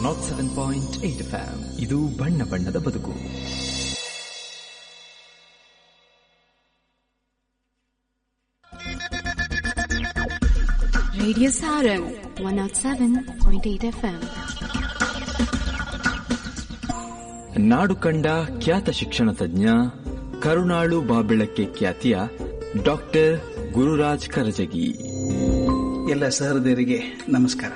Not seven point eight FM ಇದು ಬಣ್ಣ ಬಣ್ಣದ ಬದುಕು Radio Sarang 107.8 FM. ನಾಡು ಕಂಡ ಖ್ಯಾತ ಶಿಕ್ಷಣ ತಜ್ಞ ಕರುಣಾಳು ಬಾಬೆಳಕ್ಕೆ ಖ್ಯಾತಿಯ ಡಾಕ್ಟರ್ ಗುರುರಾಜ್ ಕರಜಗಿ ಎಲ್ಲ ಸಹೃದಯರಿಗೆ ನಮಸ್ಕಾರ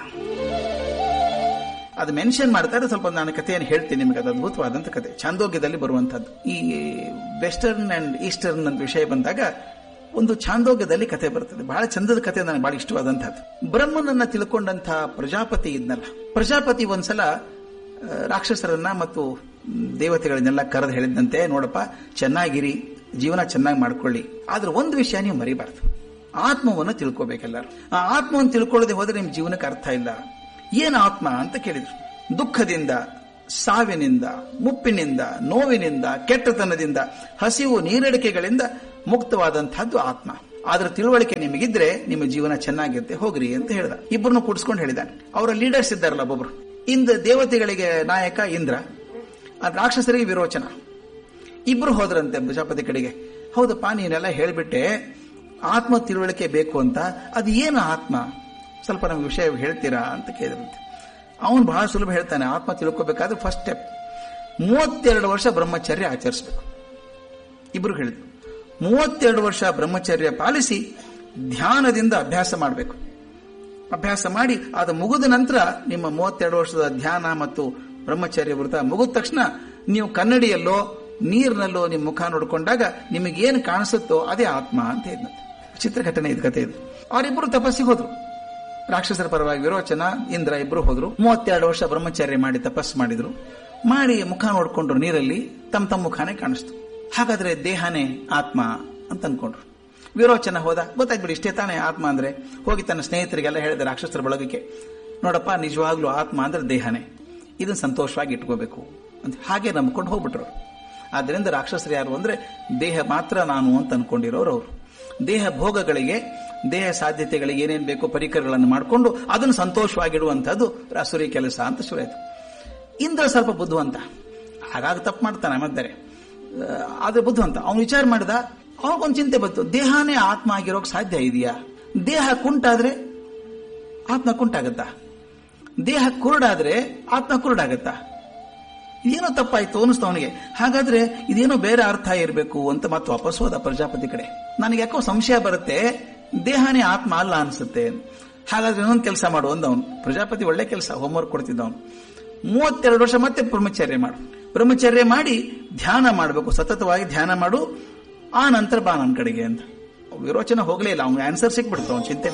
ಅದು ಮೆನ್ಷನ್ ಮಾಡ್ತಾರೆ ಸ್ವಲ್ಪ ನಾನು ಕಥೆಯನ್ನು ಹೇಳ್ತೀನಿ ನಿಮಗೆ ಅದು ಅದ್ಭುತವಾದಂಥ ಕಥೆ ಚಾಂದೋಗ್ಯದಲ್ಲಿ ಬರುವಂತದ್ದು ಈ ವೆಸ್ಟರ್ನ್ ಅಂಡ್ ಈಸ್ಟರ್ನ್ ಅಂತ ವಿಷಯ ಬಂದಾಗ ಒಂದು ಚಾಂದೋಗ್ಯದಲ್ಲಿ ಕಥೆ ಬರ್ತದೆ ಬಹಳ ಚಂದದ ಕಥೆ ನನಗೆ ಬಹಳ ಇಷ್ಟವಾದಂತಹದ್ದು ಬ್ರಹ್ಮನನ್ನ ತಿಳ್ಕೊಂಡಂತ ಪ್ರಜಾಪತಿ ಇದ್ನಲ್ಲ ಪ್ರಜಾಪತಿ ಒಂದ್ಸಲ ಆ, ರಾಕ್ಷಸರನ್ನ ಮತ್ತು ದೇವತೆಗಳನ್ನೆಲ್ಲ ಕರೆದು ಹೇಳಿದಂತೆ ನೋಡಪ್ಪ ಚೆನ್ನಾಗಿರಿ ಜೀವನ ಚೆನ್ನಾಗಿ ಮಾಡ್ಕೊಳ್ಳಿ ಆದ್ರೆ ಒಂದು ವಿಷಯ ನೀವು ಮರಿಬಾರ್ದು ಆತ್ಮವನ್ನು ತಿಳ್ಕೋಬೇಕೆಲ್ಲರೂ ಆ ಆತ್ಮವನ್ನು ತಿಳ್ಕೊಳ್ಳದೆ ಹೋದ್ರೆ ನಿಮ್ ಜೀವನಕ್ಕೆ ಅರ್ಥ ಇಲ್ಲ ಏನು ಆತ್ಮ ಅಂತ ಕೇಳಿದ್ರು ದುಃಖದಿಂದ ಸಾವಿನಿಂದ ಮುಪ್ಪಿನಿಂದ ನೋವಿನಿಂದ ಕೆಟ್ಟತನದಿಂದ ಹಸಿವು ನೀರಡಿಕೆಗಳಿಂದ ಮುಕ್ತವಾದಂತಹದ್ದು ಆತ್ಮ ಆದ್ರ ತಿಳುವಳಿಕೆ ನಿಮಗಿದ್ರೆ ನಿಮ್ಮ ಜೀವನ ಚೆನ್ನಾಗಿರುತ್ತೆ ಹೋಗ್ರಿ ಅಂತ ಹೇಳ್ದ ಇಬ್ಬರನ್ನು ಕೂಡಿಸ್ಕೊಂಡು ಹೇಳಿದಾನೆ ಅವರ ಲೀಡರ್ಸ್ ಇದ್ದಾರಲ್ಲ ಒಬ್ಬೊಬ್ರು ಇಂದ ದೇವತೆಗಳಿಗೆ ನಾಯಕ ಇಂದ್ರ ಆ ರಾಕ್ಷಸರಿಗೆ ವಿರೋಚನ ಇಬ್ರು ಹೋದ್ರಂತೆ ಪ್ರಜಾಪತಿ ಕಡೆಗೆ ಹೌದಪ್ಪ ನೀನೆಲ್ಲ ಹೇಳ್ಬಿಟ್ಟೆ ಆತ್ಮ ತಿಳುವಳಿಕೆ ಬೇಕು ಅಂತ ಅದು ಏನು ಆತ್ಮ ಸ್ವಲ್ಪ ನಮ್ಗೆ ವಿಷಯ ಹೇಳ್ತೀರಾ ಅಂತ ಕೇಳಿದ್ರಂತೆ ಅವನು ಬಹಳ ಸುಲಭ ಹೇಳ್ತಾನೆ ಆತ್ಮ ತಿಳ್ಕೋಬೇಕಾದ್ರೆ ಫಸ್ಟ್ ಸ್ಟೆಪ್ ಮೂವತ್ತೆರಡು ವರ್ಷ ಬ್ರಹ್ಮಚರ್ಯ ಆಚರಿಸಬೇಕು ಇಬ್ರು ಹೇಳಿದ್ರು ಮೂವತ್ತೆರಡು ವರ್ಷ ಬ್ರಹ್ಮಚರ್ಯ ಪಾಲಿಸಿ ಧ್ಯಾನದಿಂದ ಅಭ್ಯಾಸ ಮಾಡಬೇಕು ಅಭ್ಯಾಸ ಮಾಡಿ ಅದು ಮುಗಿದ ನಂತರ ನಿಮ್ಮ ಮೂವತ್ತೆರಡು ವರ್ಷದ ಧ್ಯಾನ ಮತ್ತು ಬ್ರಹ್ಮಚರ್ಯ ವ್ರತ ಮುಗಿದ ತಕ್ಷಣ ನೀವು ಕನ್ನಡಿಯಲ್ಲೋ ನೀರಿನಲ್ಲೋ ನಿಮ್ಮ ಮುಖ ನೋಡಿಕೊಂಡಾಗ ನಿಮಗೇನು ಕಾಣಿಸುತ್ತೋ ಅದೇ ಆತ್ಮ ಅಂತ ಹೇಳಿದಂತೆ ಚಿತ್ರಘಟನೆ ಇದು ಕಥೆ ಇದು ಅವರಿಬ್ಬರು ತಪಸ್ಸಿಗೆ ಹೋದ್ರು ರಾಕ್ಷಸರ ಪರವಾಗಿ ವಿರೋಚನ ಇಂದ್ರ ಇಬ್ರು ಹೋದ್ರು ಮೂವತ್ತೆರಡು ವರ್ಷ ಬ್ರಹ್ಮಚರ್ಯ ಮಾಡಿ ತಪಸ್ಸು ಮಾಡಿದ್ರು ಮಾಡಿ ಮುಖ ನೋಡ್ಕೊಂಡ್ರು ನೀರಲ್ಲಿ ತಮ್ಮ ತಮ್ಮ ಮುಖಾನೇ ಕಾಣಿಸ್ತು ಹಾಗಾದ್ರೆ ದೇಹನೇ ಆತ್ಮ ಅಂತ ಅನ್ಕೊಂಡ್ರು ವಿರೋಚನ ಹೋದ ಗೊತ್ತಾಗ್ಬಿಡಿ ಇಷ್ಟೇ ತಾನೇ ಆತ್ಮ ಅಂದ್ರೆ ಹೋಗಿ ತನ್ನ ಸ್ನೇಹಿತರಿಗೆಲ್ಲ ಹೇಳಿದ ರಾಕ್ಷಸರ ಬಳಗಕ್ಕೆ ನೋಡಪ್ಪ ನಿಜವಾಗ್ಲೂ ಆತ್ಮ ಅಂದ್ರೆ ದೇಹನೇ ಇದನ್ನ ಸಂತೋಷವಾಗಿ ಇಟ್ಕೋಬೇಕು ಅಂತ ಹಾಗೆ ನಂಬ್ಕೊಂಡು ಹೋಗ್ಬಿಟ್ರು ಆದ್ರಿಂದ ರಾಕ್ಷಸರು ಯಾರು ಅಂದ್ರೆ ದೇಹ ಮಾತ್ರ ನಾನು ಅಂತ ಅನ್ಕೊಂಡಿರೋರು ಅವರು ದೇಹ ಭೋಗಗಳಿಗೆ ದೇಹ ಸಾಧ್ಯತೆಗಳಿಗೆ ಏನೇನ್ ಬೇಕೋ ಪರಿಕರಗಳನ್ನು ಮಾಡಿಕೊಂಡು ಅದನ್ನು ಸಂತೋಷವಾಗಿಡುವಂತಹದ್ದು ರಾಸುರಿ ಕೆಲಸ ಅಂತ ಶುರುವಾಯ್ತು ಇಂದ್ರ ಸ್ವಲ್ಪ ಬುದ್ಧಿವಂತ ಹಾಗಾಗಿ ತಪ್ಪು ಮಾಡ್ತಾನೆ ಮದ್ದರೆ ಆದ್ರೆ ಬುದ್ಧಿವಂತ ಅವನು ವಿಚಾರ ಮಾಡಿದ ಅವನಿಗೊಂದು ಚಿಂತೆ ಬಂತು ದೇಹನೇ ಆತ್ಮ ಆಗಿರೋಕ್ ಸಾಧ್ಯ ಇದೆಯಾ ದೇಹ ಕುಂಟಾದ್ರೆ ಆತ್ಮ ಕುಂಟಾಗತ್ತಾ ದೇಹ ಕುರುಡಾದ್ರೆ ಆತ್ಮ ಕುರುಡಾಗತ್ತಾ ಇದೇನೋ ತಪ್ಪಾಯ್ತು ಅನಿಸ್ತು ಅವನಿಗೆ ಹಾಗಾದ್ರೆ ಇದೇನೋ ಬೇರೆ ಅರ್ಥ ಇರಬೇಕು ಅಂತ ಮತ್ತೆ ವಾಪಸ್ ಹೋದ ಪ್ರಜಾಪತಿ ಕಡೆ ನನಗೆ ಯಾಕೋ ಸಂಶಯ ಬರುತ್ತೆ ದೇಹನೇ ಆತ್ಮ ಅಲ್ಲ ಅನ್ಸುತ್ತೆ ಹಾಗಾದ್ರೆ ಇನ್ನೊಂದು ಕೆಲಸ ಮಾಡು ಅಂದವನು ಪ್ರಜಾಪತಿ ಒಳ್ಳೆ ಕೆಲಸ ಹೋಮ್ವರ್ಕ್ ಕೊಡ್ತಿದ್ದವನು ಮೂವತ್ತೆರಡು ವರ್ಷ ಮತ್ತೆ ಬ್ರಹ್ಮಚರ್ಯ ಮಾಡು ಬ್ರಹ್ಮಚರ್ಯ ಮಾಡಿ ಧ್ಯಾನ ಮಾಡಬೇಕು ಸತತವಾಗಿ ಧ್ಯಾನ ಮಾಡು ಆ ನಂತರ ಬಾ ನನ್ನ ಕಡೆಗೆ ಅಂತ ವಿರೋಚನ ಹೋಗ್ಲೇ ಇಲ್ಲ ಅವ್ನು ಆನ್ಸರ್ ಸಿಕ್ಬಿಡ್ತು ಅವ್ನು ಚಿಂತೆ